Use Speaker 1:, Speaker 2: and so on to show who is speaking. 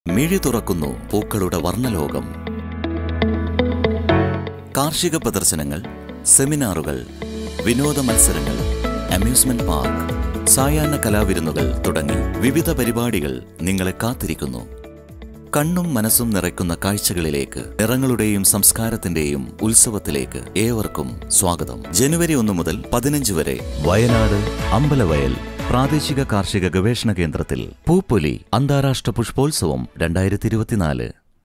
Speaker 1: മിഴി തുറക്കുന്നു പൂക്കളുടെ വർണ്ണലോകം കാർഷിക പ്രദർശനങ്ങൾ സെമിനാറുകൾ വിനോദ മത്സരങ്ങൾ അമ്യൂസ്മെന്റ് പാർക്ക് സായാഹ്ന കലാവിരുന്നുകൾ തുടങ്ങി വിവിധ പരിപാടികൾ നിങ്ങളെ കാത്തിരിക്കുന്നു കണ്ണും മനസ്സും നിറയ്ക്കുന്ന കാഴ്ചകളിലേക്ക് നിറങ്ങളുടെയും സംസ്കാരത്തിന്റെയും ഉത്സവത്തിലേക്ക് ഏവർക്കും സ്വാഗതം ജനുവരി ഒന്ന് മുതൽ പതിനഞ്ച് വരെ വയനാട് അമ്പലവയൽ പ്രാദേശിക കാർഷിക ഗവേഷണ കേന്ദ്രത്തിൽ പൂപ്പൊലി അന്താരാഷ്ട്ര പുഷ്പോത്സവം രണ്ടായിരത്തി ഇരുപത്തിനാല്